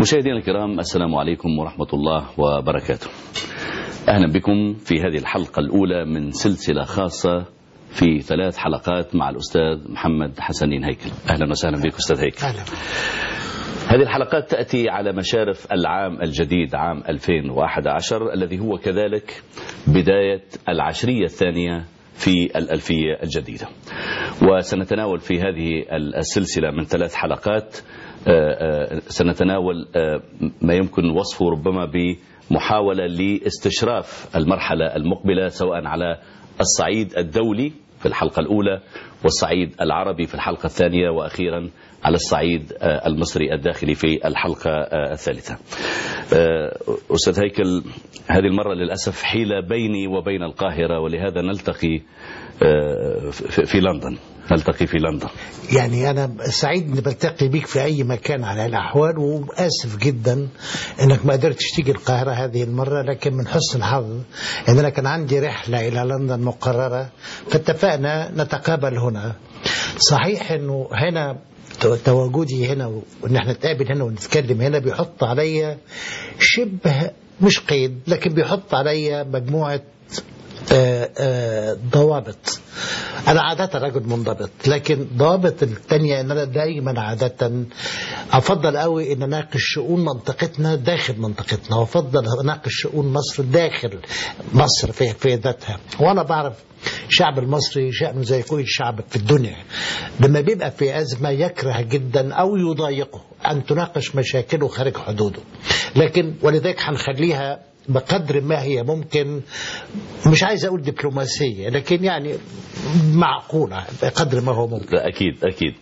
مشاهدينا الكرام السلام عليكم ورحمة الله وبركاته أهلا بكم في هذه الحلقة الأولى من سلسلة خاصة في ثلاث حلقات مع الأستاذ محمد حسنين هيكل أهلا وسهلا بك أستاذ هيكل أهلا هذه الحلقات تأتي على مشارف العام الجديد عام 2011 الذي هو كذلك بداية العشرية الثانية في الألفية الجديدة وسنتناول في هذه السلسلة من ثلاث حلقات سنتناول ما يمكن وصفه ربما بمحاولة لاستشراف المرحلة المقبلة سواء على الصعيد الدولي في الحلقة الأولى والصعيد العربي في الحلقة الثانية وأخيرا على الصعيد المصري الداخلي في الحلقة الثالثة أستاذ هيكل هذه المرة للأسف حيلة بيني وبين القاهرة ولهذا نلتقي في لندن نلتقي في لندن يعني أنا سعيد أني بلتقي بيك في أي مكان على الأحوال وآسف جدا أنك ما قدرتش تيجي القاهرة هذه المرة لكن من حسن الحظ أن أنا كان عندي رحلة إلى لندن مقررة فاتفقنا نتقابل هنا صحيح أنه هنا تواجدي هنا وان احنا نتقابل هنا ونتكلم هنا بيحط عليا شبه مش قيد لكن بيحط عليا مجموعه آآ آآ ضوابط انا عاده رجل منضبط لكن ضوابط الثانيه ان انا دايما عاده افضل قوي ان اناقش شؤون منطقتنا داخل منطقتنا وافضل اناقش شؤون مصر داخل مصر في, في ذاتها وانا بعرف الشعب المصري شأنه زي كل شعب في الدنيا لما بيبقى في أزمة يكره جدا أو يضايقه أن تناقش مشاكله خارج حدوده لكن ولذلك هنخليها بقدر ما هي ممكن مش عايز أقول دبلوماسية لكن يعني معقولة بقدر ما هو ممكن أكيد أكيد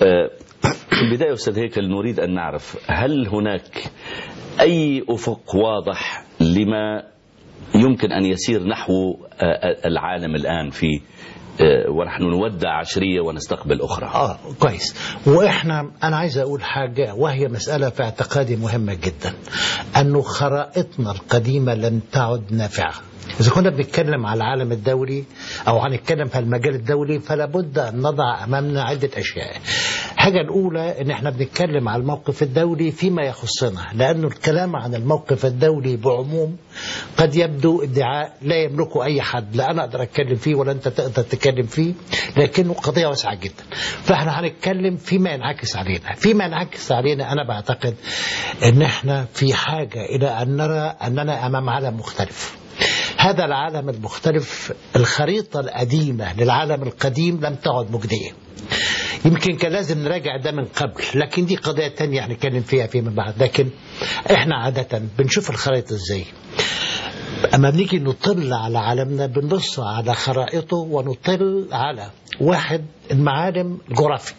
في البداية أستاذ هيكل نريد أن نعرف هل هناك أي أفق واضح لما يمكن أن يسير نحو العالم الآن في ونحن نودع عشرية ونستقبل أخرى آه كويس وإحنا أنا عايز أقول حاجة وهي مسألة في اعتقادي مهمة جدا أنه خرائطنا القديمة لم تعد نافعة إذا كنا بنتكلم على العالم الدولي أو هنتكلم في المجال الدولي فلا بد أن نضع أمامنا عدة أشياء الحاجة الأولى أن احنا بنتكلم على الموقف الدولي فيما يخصنا لأنه الكلام عن الموقف الدولي بعموم قد يبدو ادعاء لا يملكه أي حد لا أنا أقدر أتكلم فيه ولا أنت تقدر تتكلم فيه لكنه قضية واسعة جدا فاحنا هنتكلم فيما ينعكس علينا فيما ينعكس علينا أنا بعتقد أن احنا في حاجة إلى أن نرى أننا أمام عالم مختلف هذا العالم المختلف الخريطة القديمة للعالم القديم لم تعد مجدية يمكن كان لازم نراجع ده من قبل لكن دي قضية تانية هنتكلم فيها فيما بعد لكن احنا عادة بنشوف الخريطة ازاي اما بنيجي نطل على عالمنا بنبص على خرائطه ونطل على واحد المعالم الجغرافي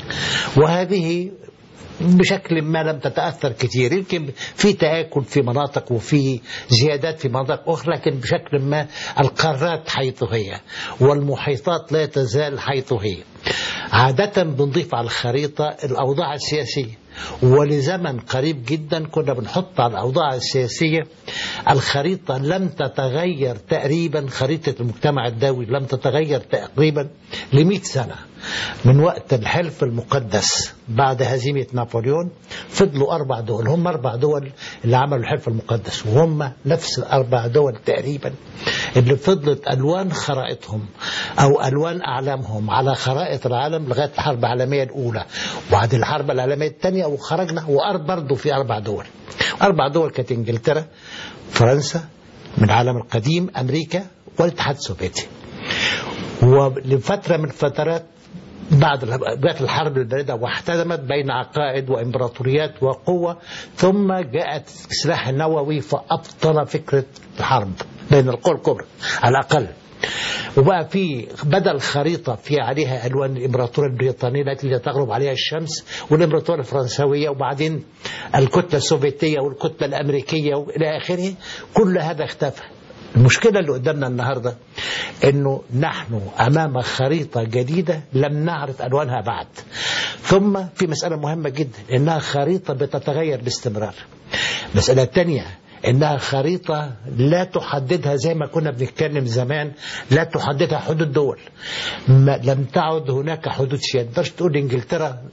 وهذه بشكل ما لم تتأثر كثير يمكن في تآكل في مناطق وفي زيادات في مناطق أخرى لكن بشكل ما القارات حيث هي والمحيطات لا تزال حيث هي عادة بنضيف على الخريطة الأوضاع السياسية ولزمن قريب جدا كنا بنحط على الأوضاع السياسية الخريطة لم تتغير تقريبا خريطة المجتمع الدولي لم تتغير تقريبا لمئة سنة من وقت الحلف المقدس بعد هزيمة نابليون فضلوا أربع دول هم أربع دول اللي عملوا الحلف المقدس وهم نفس الأربع دول تقريبا اللي فضلت ألوان خرائطهم أو ألوان أعلامهم على خرائط العالم لغاية الحرب العالمية الأولى وبعد الحرب العالمية الثانية وخرجنا وبرضه في أربع دول أربع دول كانت إنجلترا فرنسا من العالم القديم أمريكا والاتحاد السوفيتي ولفترة من الفترات بعد جاءت الحرب الباردة واحتدمت بين عقائد وإمبراطوريات وقوة ثم جاءت السلاح النووي فأبطل فكرة الحرب بين القوى الكبرى على الأقل وبقى في بدل خريطة في عليها ألوان الإمبراطورية البريطانية التي تغرب عليها الشمس والإمبراطورية الفرنسوية وبعدين الكتلة السوفيتية والكتلة الأمريكية وإلى آخره كل هذا اختفى المشكلة اللي قدامنا النهاردة انه نحن امام خريطة جديدة لم نعرف الوانها بعد ثم في مسألة مهمة جدا انها خريطة بتتغير باستمرار مسألة تانية انها خريطة لا تحددها زي ما كنا بنتكلم زمان لا تحددها حدود دول ما لم تعد هناك حدود سيادة تقدرش تقول انجلترا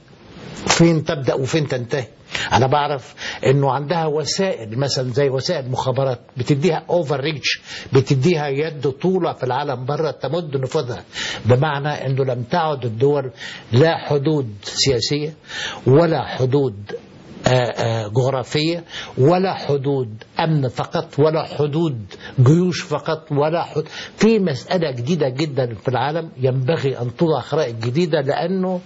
فين تبدأ وفين تنتهي أنا بعرف أنه عندها وسائل مثلا زي وسائل مخابرات بتديها أوفر ريتش بتديها يد طولة في العالم بره تمد نفوذها بمعنى أنه لم تعد الدول لا حدود سياسية ولا حدود آه، آه، جغرافية ولا حدود أمن فقط ولا حدود جيوش فقط ولا حدود في مسألة جديدة جدا في العالم ينبغي أن توضع خرائط جديدة لأنه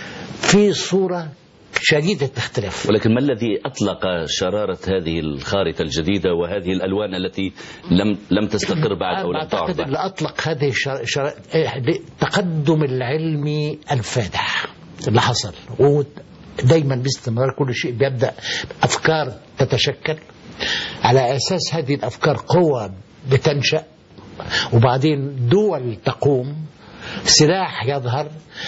في صورة شديدة الاختلاف ولكن ما الذي أطلق شرارة هذه الخارطة الجديدة وهذه الألوان التي لم لم تستقر بعد أو أنا لم تعرف أعتقد بعد اللي أطلق هذه الشر... شر... إيه، التقدم العلمي الفادح اللي حصل ودايما باستمرار كل شيء بيبدأ أفكار تتشكل على أساس هذه الأفكار قوة بتنشأ وبعدين دول تقوم سلاح يظهر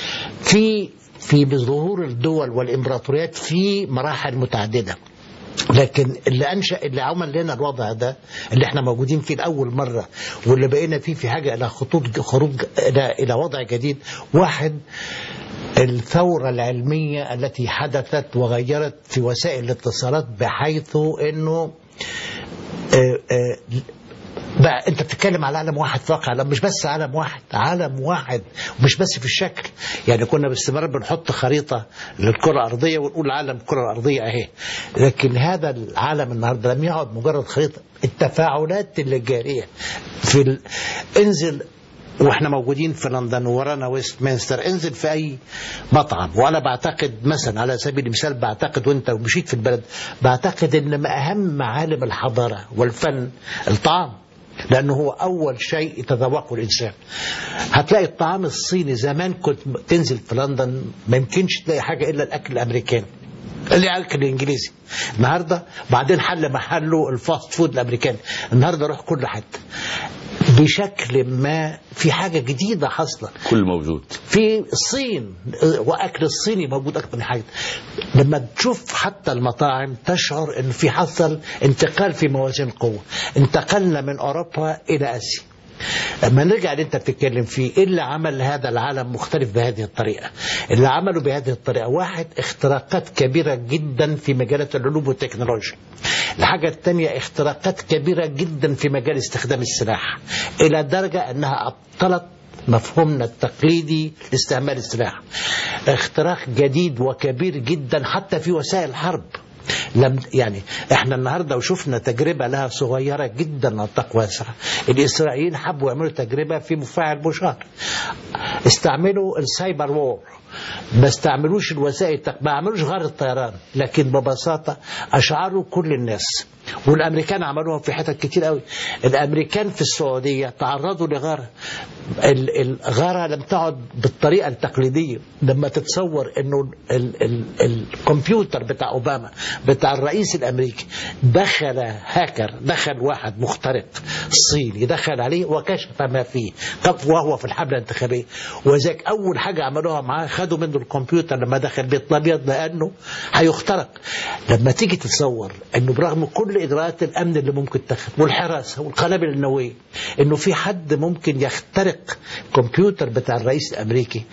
في في ظهور الدول والإمبراطوريات في مراحل متعددة لكن اللي انشا اللي عمل لنا الوضع ده اللي احنا موجودين فيه لاول مره واللي بقينا فيه في حاجه الى خطوط خروج الى الى وضع جديد واحد الثوره العلميه التي حدثت وغيرت في وسائل الاتصالات بحيث انه آه، آه، بقى انت بتتكلم على عالم واحد فقط عالم مش بس عالم واحد عالم واحد ومش بس في الشكل يعني كنا باستمرار بنحط خريطة للكرة الأرضية ونقول عالم الكرة الأرضية أهي لكن هذا العالم النهاردة لم يعد مجرد خريطة التفاعلات اللي جارية في ال... انزل واحنا موجودين في لندن ورانا ويست مينستر انزل في اي مطعم وانا بعتقد مثلا على سبيل المثال بعتقد وانت مشيت في البلد بعتقد ان اهم معالم الحضاره والفن الطعام لأنه هو أول شيء يتذوقه الإنسان هتلاقي الطعام الصيني زمان كنت تنزل في لندن ما يمكنش تلاقي حاجة إلا الأكل الأمريكاني الأكل الإنجليزي النهاردة بعدين حل محله الفاست فود الأمريكاني النهاردة روح كل حتة بشكل ما في حاجة جديدة حاصلة كل موجود في الصين واكل الصيني موجود اكتر من حاجه لما تشوف حتى المطاعم تشعر ان في حصل انتقال في موازين القوه انتقلنا من اوروبا الى اسيا لما نرجع اللي انت بتتكلم فيه ايه اللي عمل هذا العالم مختلف بهذه الطريقه اللي عمله بهذه الطريقه واحد اختراقات كبيره جدا في مجالات العلوم والتكنولوجيا الحاجة الثانية اختراقات كبيرة جدا في مجال استخدام السلاح إلى درجة أنها أبطلت مفهومنا التقليدي لاستعمال السلاح اختراق جديد وكبير جدا حتى في وسائل الحرب لم يعني احنا النهارده وشفنا تجربه لها صغيره جدا نطاق واسع الاسرائيليين حبوا يعملوا تجربه في مفاعل بوشار استعملوا السايبر وور ما استعملوش الوسائل ما عملوش غار الطيران لكن ببساطة أشعروا كل الناس والأمريكان عملوها في حتت كتير قوي الأمريكان في السعودية تعرضوا لغارة ال- الغارة لم تعد بالطريقة التقليدية لما تتصور انه ال ال الكمبيوتر بتاع اوباما بتاع الرئيس الامريكي دخل هاكر دخل واحد مخترق صيني دخل عليه وكشف ما فيه طب وهو في الحملة الانتخابية وذاك اول حاجة عملوها معاه خدوا منه الكمبيوتر لما دخل بيت الابيض لانه هيخترق لما تيجي تتصور انه برغم كل اجراءات الامن اللي ممكن تاخد والحراسه والقنابل النوويه انه في حد ممكن يخترق كمبيوتر بتاع الرئيس الامريكي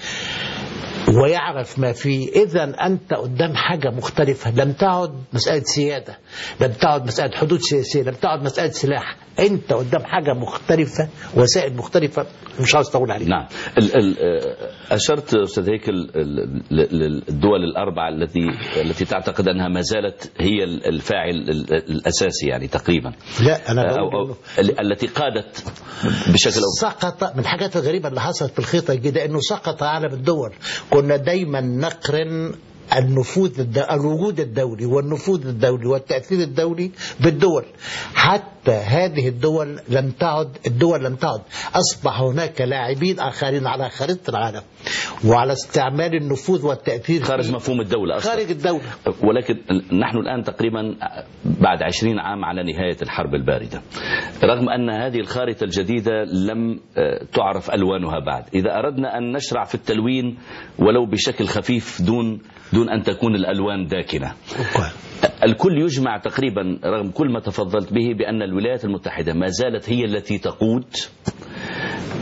ويعرف ما فيه إذا أنت قدام حاجة مختلفة لم تعد مسألة سيادة لم تعد مسألة حدود سياسية لم تعد مسألة سلاح أنت قدام حاجة مختلفة وسائل مختلفة مش عاوز أطول عليك نعم ال ال أشرت أستاذ هيكل ال- ال- الدول الأربعة التي التي تعتقد أنها ما زالت هي الفاعل ال- الأساسي يعني تقريبا لا أنا أو بقول أو إنه ال- التي قادت بشكل أو سقط من الحاجات الغريبة اللي حصلت في الخيطة الجديدة انه سقط عالم الدول كنا دايما نقرن النفوذ الد... الوجود الدولي والنفوذ الدولي والتأثير الدولي بالدول حتى هذه الدول لم تعد الدول لم تعد أصبح هناك لاعبين آخرين على خريطة العالم وعلى استعمال النفوذ والتأثير خارج فيه مفهوم الدولة أصلا خارج الدولة ولكن نحن الآن تقريبا بعد عشرين عام على نهاية الحرب الباردة رغم أن هذه الخارطة الجديدة لم آه، تعرف ألوانها بعد إذا أردنا أن نشرع في التلوين ولو بشكل خفيف دون دون أن تكون الألوان داكنة الكل يجمع تقريبا رغم كل ما تفضلت به بأن الولايات المتحدة ما زالت هي التي تقود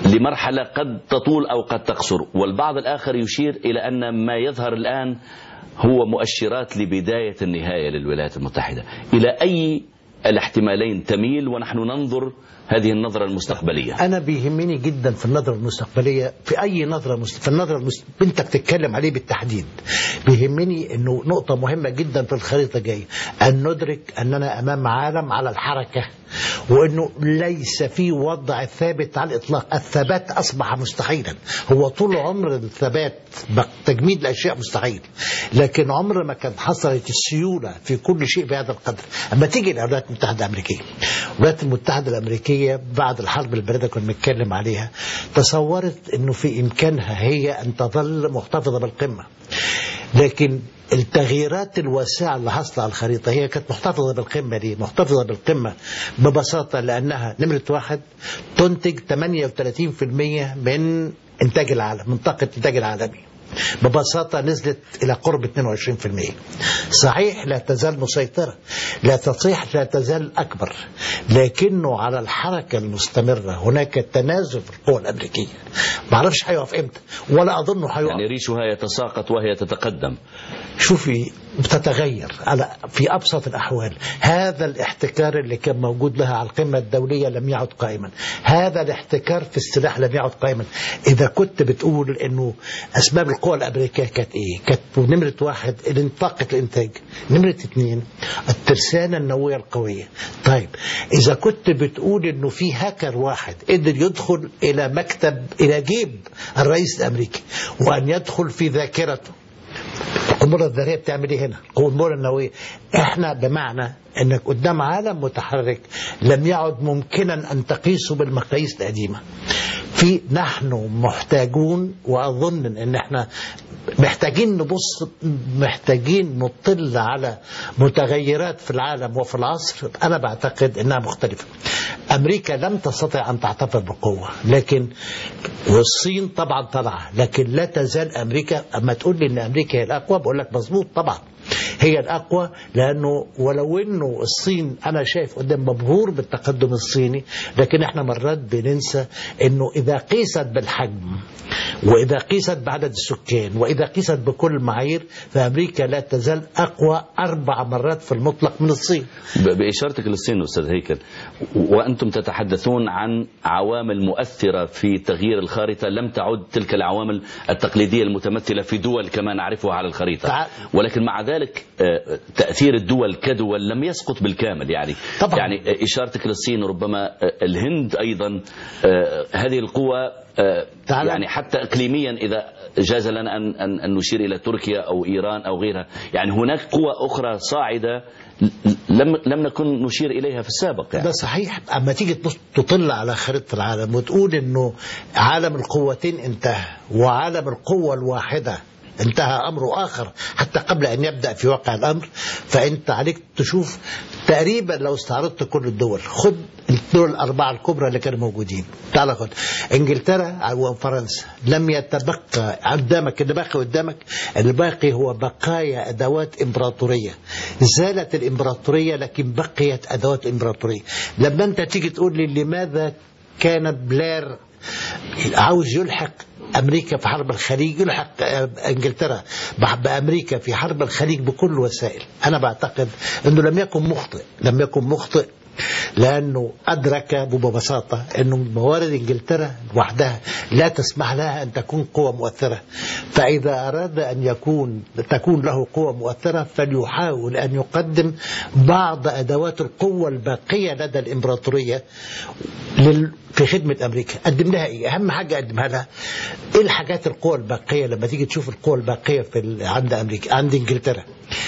لمرحلة قد تطول أو قد تقصر والبعض الآخر يشير إلى أن ما يظهر الآن هو مؤشرات لبداية النهاية للولايات المتحدة إلى أي الاحتمالين تميل ونحن ننظر هذه النظرة المستقبلية انا بيهمني جدا في النظره المستقبليه في اي نظره مست... في النظره المست... انت بتتكلم عليه بالتحديد بيهمني انه نقطه مهمه جدا في الخريطه جايه ان ندرك اننا امام عالم على الحركه وانه ليس في وضع ثابت على الاطلاق الثبات اصبح مستحيلا هو طول عمر الثبات تجميد الاشياء مستحيل لكن عمر ما كانت حصلت السيوله في كل شيء بهذا القدر اما تيجي الولايات المتحده الامريكيه الولايات المتحده الامريكيه بعد الحرب البارده كنا بنتكلم عليها تصورت انه في امكانها هي ان تظل محتفظه بالقمه لكن التغييرات الواسعة اللي حصلت على الخريطة هي كانت محتفظة بالقمة دي محتفظة بالقمة ببساطة لأنها نمرة واحد تنتج 38% من إنتاج العالم من طاقة الإنتاج العالمي ببساطة نزلت إلى قرب 22% صحيح لا تزال مسيطرة لا تصيح لا تزال أكبر لكنه على الحركة المستمرة هناك تنازل في القوى الأمريكية ما اعرفش هيقف إمتى ولا أظنه هيقف يعني ريشها يتساقط وهي تتقدم شوفي بتتغير على في ابسط الاحوال هذا الاحتكار اللي كان موجود لها على القمه الدوليه لم يعد قائما هذا الاحتكار في السلاح لم يعد قائما اذا كنت بتقول انه اسباب القوى الامريكيه كانت ايه كانت نمره واحد طاقه الانتاج نمره اثنين الترسانه النوويه القويه طيب اذا كنت بتقول انه في هاكر واحد قدر يدخل الى مكتب الى جيب الرئيس الامريكي وان يدخل في ذاكرته القنبله الذريه بتعمل ايه هنا؟ القنبله النوويه احنا بمعنى انك قدام عالم متحرك لم يعد ممكنا ان تقيسه بالمقاييس القديمه. في نحن محتاجون واظن ان احنا محتاجين نبص محتاجين نطل على متغيرات في العالم وفي العصر انا بعتقد انها مختلفه. امريكا لم تستطع ان تعتبر بقوه لكن والصين طبعا طالعه لكن لا تزال امريكا اما تقول لي ان امريكا هي الاقوى بقول لك مظبوط طبعا هي الاقوى لانه ولو انه الصين انا شايف قدام مبهور بالتقدم الصيني لكن احنا مرات بننسى انه اذا قيست بالحجم واذا قيست بعدد السكان واذا قيست بكل المعايير فامريكا لا تزال اقوى اربع مرات في المطلق من الصين ب- بإشارتك للصين أستاذ هيكل وأنتم تتحدثون عن عوامل مؤثرة في تغيير الخارطة لم تعد تلك العوامل التقليدية المتمثلة في دول كما نعرفها على الخريطة تعال- ولكن مع ذلك آه، تأثير الدول كدول لم يسقط بالكامل يعني طبعاً. يعني آه، إشارتك للصين ربما آه، الهند أيضا آه، هذه القوى آه، تعال- يعني حتى إقليميا إذا جاز لنا أن, أن, أن نشير إلى تركيا أو إيران أو غيرها يعني هناك قوى أخرى صاعدة لم لم نكن نشير إليها في السابق يعني. ده صحيح اما تيجي تبص تطل على خريطه العالم وتقول انه عالم القوتين انتهى وعالم القوه الواحده انتهى امر اخر حتى قبل ان يبدا في واقع الامر فانت عليك تشوف تقريبا لو استعرضت كل الدول خد الدول الاربعه الكبرى اللي كانوا موجودين تعال خد انجلترا وفرنسا لم يتبقى قدامك اللي باقي قدامك الباقي هو بقايا ادوات امبراطوريه زالت الامبراطوريه لكن بقيت ادوات امبراطوريه لما انت تيجي تقول لي لماذا كان بلير عاوز يلحق امريكا في حرب الخليج يلحق انجلترا بامريكا في حرب الخليج بكل الوسائل انا بعتقد انه لم يكن مخطئ لم يكن مخطئ لانه ادرك ببساطه انه موارد انجلترا وحدها لا تسمح لها ان تكون قوه مؤثره فاذا اراد ان يكون تكون له قوه مؤثره فليحاول ان يقدم بعض ادوات القوه الباقيه لدى الامبراطوريه لل في خدمة أمريكا قدم لها إيه أهم حاجة قدمها لها إيه الحاجات القوى الباقية لما تيجي تشوف القوى الباقية في ال... عند أمريكا عند إنجلترا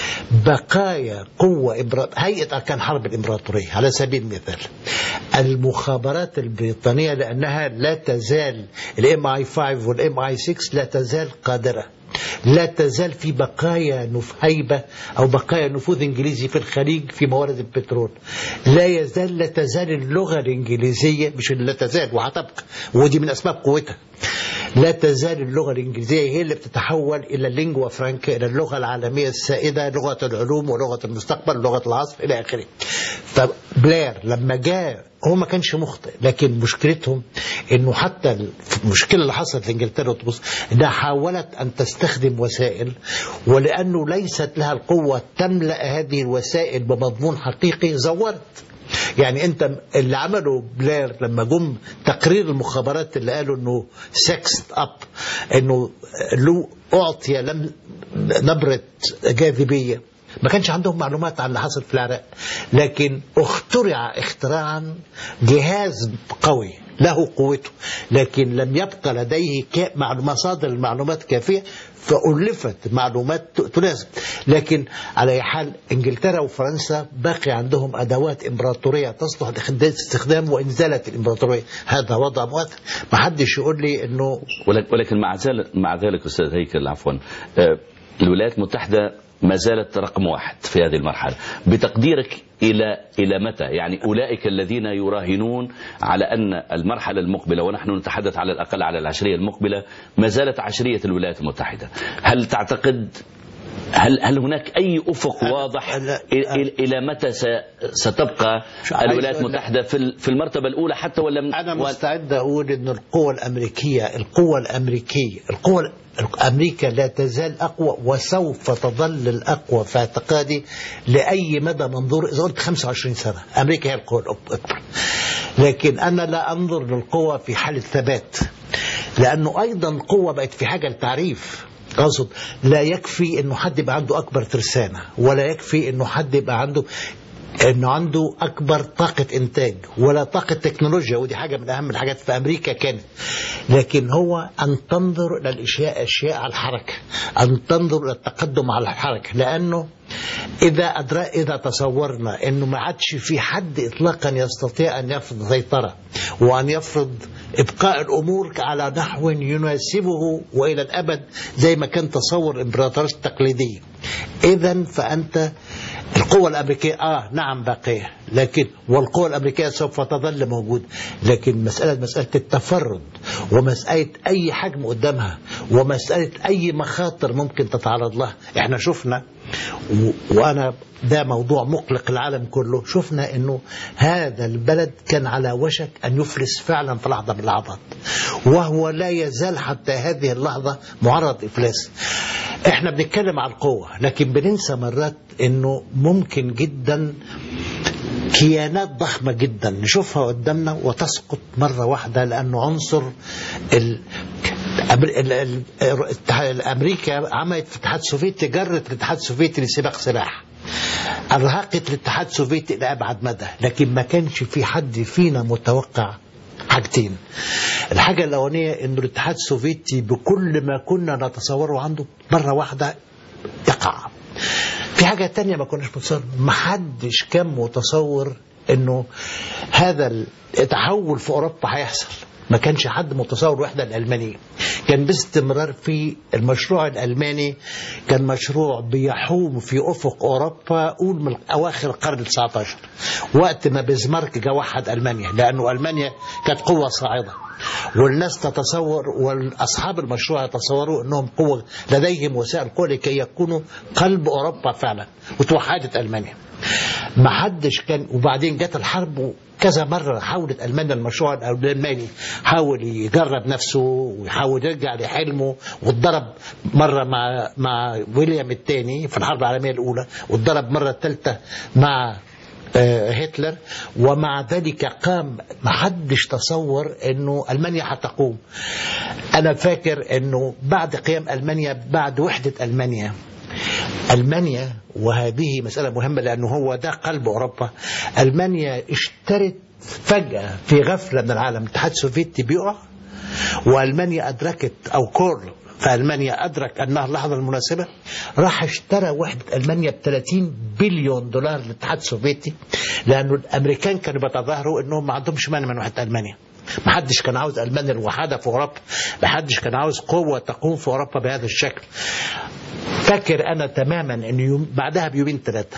بقايا قوة إبرا... هيئة أركان حرب الإمبراطورية على سبيل المثال المخابرات البريطانية لأنها لا تزال الام اي 5 والام اي 6 لا تزال قادرة لا تزال في بقايا نف هيبة أو بقايا نفوذ إنجليزي في الخليج في موارد البترول لا يزال لا تزال اللغة الإنجليزية مش لا تزال وهتبقى ودي من أسباب قوتها لا تزال اللغة الإنجليزية هي اللي بتتحول إلى اللينجوا فرانكا إلى اللغة العالمية السائدة لغة العلوم ولغة المستقبل لغة العصر إلى آخره فبلير لما جاء هو ما كانش مخطئ لكن مشكلتهم انه حتى المشكله اللي حصلت لانجلترا وتبص انها حاولت ان تستخدم وسائل ولانه ليست لها القوه تملا هذه الوسائل بمضمون حقيقي زورت يعني انت اللي عمله بلير لما جم تقرير المخابرات اللي قالوا انه سكست اب انه له اعطي لم نبره جاذبيه ما كانش عندهم معلومات عن اللي حصل في العراق لكن اخترع اختراعا جهاز قوي له قوته لكن لم يبقى لديه مصادر المعلومات كافية فألفت معلومات تناسب لكن على أي حال إنجلترا وفرنسا باقي عندهم أدوات إمبراطورية تصلح لاستخدام وإن زالت الإمبراطورية هذا وضع مؤثر ما حدش يقول لي أنه ولكن مع ذلك مع ذلك أستاذ هيكل عفوا الولايات المتحدة ما زالت رقم واحد في هذه المرحلة بتقديرك إلى إلى متى يعني أولئك الذين يراهنون على أن المرحلة المقبلة ونحن نتحدث على الأقل على العشرية المقبلة ما زالت عشرية الولايات المتحدة هل تعتقد هل هل هناك اي افق واضح الى متى ستبقى الولايات المتحده في في المرتبه الاولى حتى ولا انا مستعد اقول ان القوى الامريكيه القوى الامريكيه القوى امريكا لا تزال اقوى وسوف تظل الاقوى في اعتقادي لاي مدى منظور اذا قلت 25 سنه امريكا هي القوى الاكبر لكن انا لا انظر للقوى في حاله ثبات لانه ايضا القوه بقت في حاجه للتعريف اقصد لا يكفي انه حد يبقى عنده اكبر ترسانه ولا يكفي انه حد يبقى عنده انه عنده اكبر طاقه انتاج ولا طاقه تكنولوجيا ودي حاجه من اهم الحاجات في امريكا كانت لكن هو ان تنظر الى الاشياء اشياء على الحركه ان تنظر الى التقدم على الحركه لانه اذا أدرى اذا تصورنا انه ما عادش في حد اطلاقا يستطيع ان يفرض سيطره وان يفرض ابقاء الامور على نحو يناسبه والى الابد زي ما كان تصور الامبراطوريه التقليديه اذا فانت القوة الأمريكية آه نعم باقية لكن والقوة الأمريكية سوف تظل موجودة لكن مسألة مسألة التفرد ومسألة أي حجم قدامها ومسألة أي مخاطر ممكن تتعرض لها احنا شفنا وأنا ده موضوع مقلق العالم كله شفنا انه هذا البلد كان على وشك ان يفلس فعلا في لحظه من اللحظات وهو لا يزال حتى هذه اللحظه معرض افلاس احنا بنتكلم على القوه لكن بننسى مرات انه ممكن جدا كيانات ضخمة جدا نشوفها قدامنا وتسقط مرة واحدة لأنه عنصر ال... أمريكا عملت في الاتحاد السوفيتي جرت الاتحاد السوفيتي لسباق سلاح أرهقت الاتحاد السوفيتي إلى أبعد مدى لكن ما كانش في حد فينا متوقع حاجتين الحاجة الأولانية أن الاتحاد السوفيتي بكل ما كنا نتصوره عنده مرة واحدة يقع في حاجة تانية ما كناش متصور ما حدش كان متصور أنه هذا التحول في أوروبا هيحصل ما كانش حد متصور الوحدة الألمانية كان باستمرار في المشروع الألماني كان مشروع بيحوم في أفق أوروبا قول من أواخر القرن ال 19 وقت ما بيزمارك جا وحد ألمانيا لأنه ألمانيا كانت قوة صاعدة والناس تتصور واصحاب المشروع يتصوروا انهم قوه لديهم وسائل قوه لكي يكونوا قلب اوروبا فعلا وتوحدت المانيا ما حدش كان وبعدين جت الحرب كذا مرة حاولت ألمانيا المشروع الألماني حاول يجرب نفسه ويحاول يرجع لحلمه واتضرب مرة مع مع ويليام الثاني في الحرب العالمية الأولى واتضرب مرة الثالثة مع هتلر ومع ذلك قام ما حدش تصور انه المانيا هتقوم انا فاكر انه بعد قيام المانيا بعد وحده المانيا المانيا وهذه مساله مهمه لانه هو ده قلب اوروبا المانيا اشترت فجاه في غفله من العالم الاتحاد السوفيتي بيقع والمانيا ادركت او كور في ألمانيا أدرك أنها اللحظة المناسبة راح اشترى وحدة ألمانيا ب 30 بليون دولار للاتحاد السوفيتي لأنه الأمريكان كانوا بيتظاهروا أنهم ما عندهمش مانع من وحدة ألمانيا ما حدش كان عاوز ألمانيا الوحدة في أوروبا ما حدش كان عاوز قوة تقوم في أوروبا بهذا الشكل فاكر أنا تماما أن يوم بعدها بيومين ثلاثة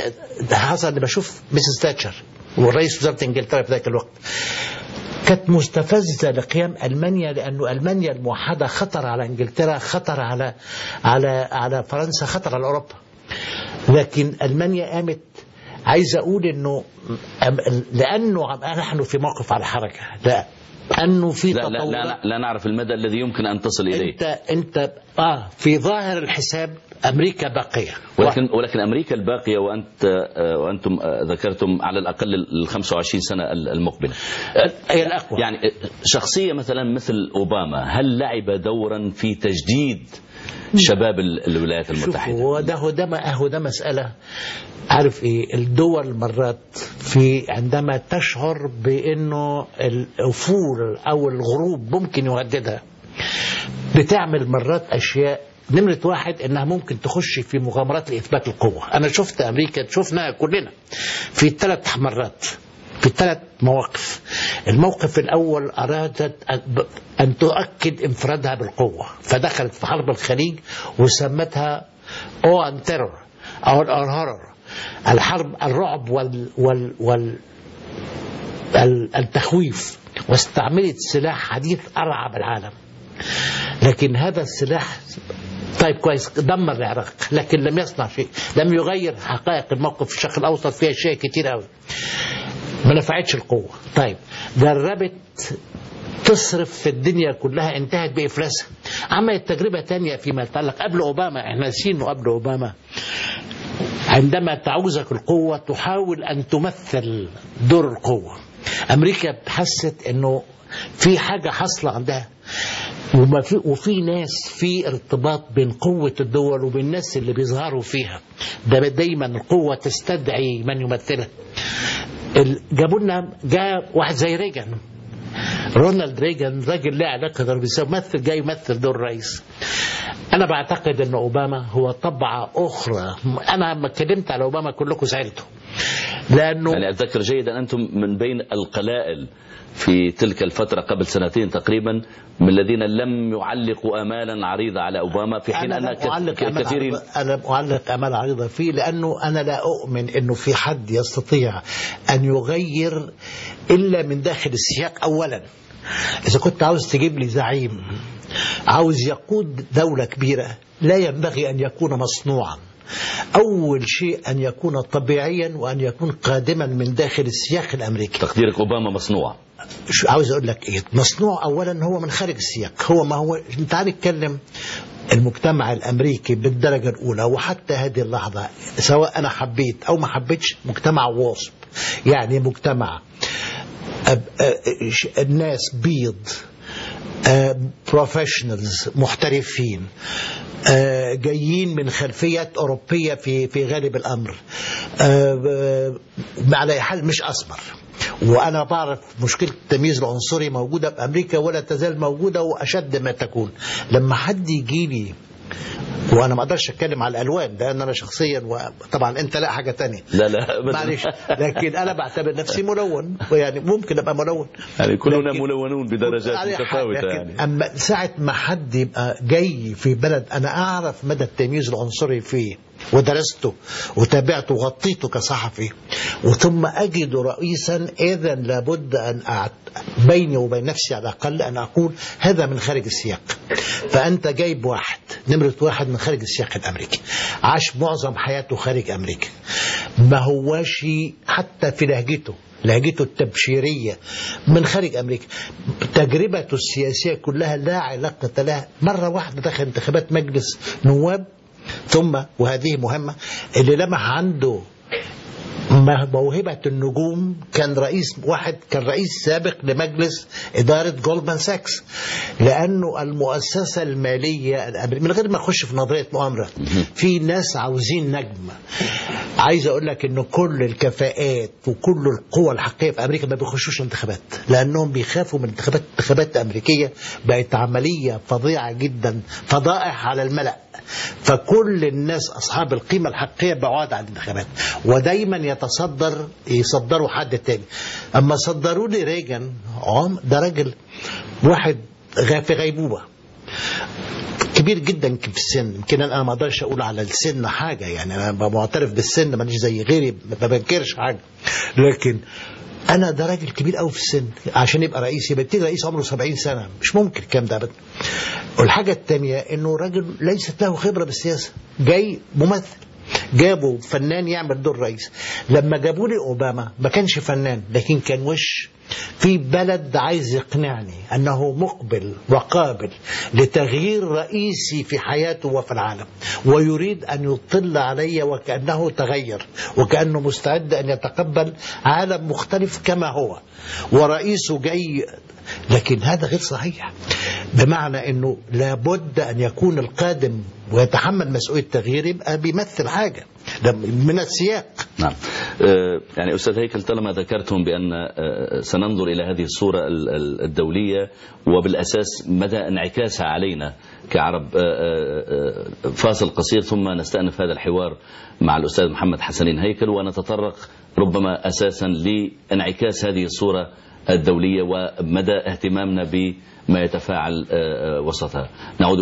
حصل أني بشوف ميسيس تاتشر ورئيس وزارة إنجلترا في ذاك الوقت كانت مستفزة لقيام ألمانيا لأنه ألمانيا الموحدة خطر على إنجلترا خطر على على على فرنسا خطر على أوروبا لكن ألمانيا قامت عايز اقول انه أم- لانه نحن في موقف على حركه لا انه في لا, لا, تطورات لا, لا نعرف المدى الذي يمكن أن تصل إليه انت انت اه في ظاهر الحساب امريكا باقيه ولكن ولكن امريكا الباقيه وانت آه، وانتم آه، ذكرتم على الاقل ال 25 سنه المقبله. هي الاقوى يعني شخصيه مثلا مثل اوباما هل لعب دورا في تجديد شباب ال- الولايات شوف المتحده؟ هو ده هو ده ما- هو ده مسألة عارف ايه الدول مرات في عندما تشعر بانه الافول او الغروب ممكن يهددها بتعمل مرات اشياء نمرة واحد انها ممكن تخش في مغامرات لاثبات القوة انا شفت امريكا شفناها كلنا في ثلاث مرات في ثلاث مواقف الموقف الاول ارادت أن- ان تؤكد انفرادها بالقوة فدخلت في حرب الخليج وسمتها او ان تيرور او الهرر الحرب الرعب وال وال وال ال- التخويف واستعملت سلاح حديث ارعب العالم لكن هذا السلاح طيب كويس دمر العراق لكن لم يصنع شيء لم يغير حقائق الموقف في الشرق الاوسط فيها اشياء كتير قوي ما نفعتش القوه طيب جربت تصرف في الدنيا كلها انتهت بافلاسها عملت تجربه تانية فيما يتعلق قبل اوباما احنا ناسيين إنه قبل اوباما عندما تعوزك القوة تحاول أن تمثل دور القوة أمريكا حست أنه في حاجة حاصلة عندها وما في وفي ناس في ارتباط بين قوة الدول وبين الناس اللي بيظهروا فيها ده دايما القوة تستدعي من يمثلها ال- جابوا لنا جاء واحد زي ريجن رونالد ريجن راجل له علاقه دربيسيه ممثل جاي يمثل دور رئيس انا بعتقد ان اوباما هو طبعه اخرى انا لما اتكلمت على اوباما كلكم زعلتوا لانه يعني اتذكر جيدا انتم من بين القلائل في تلك الفتره قبل سنتين تقريبا من الذين لم يعلقوا امالا عريضه على اوباما في حين أنا ان لم أعلق أمال كثيرين عريضة أنا أعلق أمال عريضة فيه لأنه أنا لا أؤمن أنه في حد يستطيع أن يغير إلا من داخل السياق أولا إذا كنت عاوز تجيب لي زعيم عاوز يقود دولة كبيرة لا ينبغي أن يكون مصنوعا أول شيء أن يكون طبيعيا وأن يكون قادما من داخل السياق الأمريكي تقديرك اوباما مصنوع شو عاوز اقول لك ايه مصنوع اولا هو من خارج السياق هو ما هو تعال نتكلم المجتمع الامريكي بالدرجه الاولى وحتى هذه اللحظه سواء انا حبيت او ما حبيتش مجتمع واصب يعني مجتمع أب- أ- ش- الناس بيض بروفيشنالز محترفين آه، جايين من خلفيات أوروبية في في غالب الأمر آه، على أي حال مش أسمر وأنا بعرف مشكلة التمييز العنصري موجودة بأمريكا ولا تزال موجودة وأشد ما تكون لما حد يجي لي وانا ما اقدرش اتكلم على الالوان لان انا شخصيا وطبعا انت لا حاجه تانية لا لا أبداً. معلش لكن انا بعتبر نفسي ملون يعني ممكن ابقى ملون يعني كلنا لكن- ملونون بدرجات على حال، متفاوته لكن يعني اما ساعه ما حد يبقى جاي في بلد انا اعرف مدى التمييز العنصري فيه ودرسته وتابعته وغطيته كصحفي وثم اجد رئيسا اذا لابد ان أعت... بيني وبين نفسي على الاقل ان اقول هذا من خارج السياق فانت جايب واحد نمره واحد من خارج السياق الامريكي عاش معظم حياته خارج امريكا ما هواش حتى في لهجته لهجته التبشيرية من خارج أمريكا تجربته السياسية كلها لا علاقة لها مرة واحدة دخل انتخابات مجلس نواب ثم وهذه مهمة اللي لمح عنده موهبة النجوم كان رئيس واحد كان رئيس سابق لمجلس إدارة جولدمان ساكس لأنه المؤسسة المالية الأمريكية من غير ما أخش في نظرية مؤامرة في ناس عاوزين نجم عايز أقول لك إنه كل الكفاءات وكل القوى الحقيقية في أمريكا ما بيخشوش انتخابات لأنهم بيخافوا من الانتخابات الانتخابات الأمريكية بقت عملية فظيعة جدا فضائح على الملأ فكل الناس أصحاب القيمة الحقيقية بعاد عن الانتخابات ودايما يتصدر يصدروا حد تاني أما صدروا لي ريجن عم ده راجل واحد غا- في غيبوبة كبير جدا في السن يمكن انا ما اقدرش اقول على السن حاجه يعني انا ببقى معترف بالسن ماليش زي غيري ما بنكرش حاجه لكن انا ده راجل كبير قوي في السن عشان يبقى رئيس يبقى يبتدي رئيس عمره 70 سنه مش ممكن الكلام ده ابدا والحاجه الثانيه انه راجل ليست له خبره بالسياسه جاي ممثل جابوا فنان يعمل دور رئيس لما جابوا لي اوباما ما كانش فنان لكن كان وش في بلد عايز يقنعني انه مقبل وقابل لتغيير رئيسي في حياته وفي العالم ويريد ان يطل علي وكانه تغير وكانه مستعد ان يتقبل عالم مختلف كما هو ورئيسه جاي لكن هذا غير صحيح بمعنى انه لابد ان يكون القادم ويتحمل مسؤوليه التغيير يبقى بيمثل حاجه ده من السياق نعم آه، يعني أستاذ هيكل طالما ذكرتم بأن آه، سننظر إلى هذه الصورة ال- ال- الدولية وبالأساس مدى انعكاسها علينا كعرب آه، آه، آه، فاصل قصير ثم نستأنف هذا الحوار مع الأستاذ محمد حسنين هيكل ونتطرق ربما أساسا لانعكاس هذه الصورة الدولية ومدى اهتمامنا بما يتفاعل آه، آه، وسطها نعود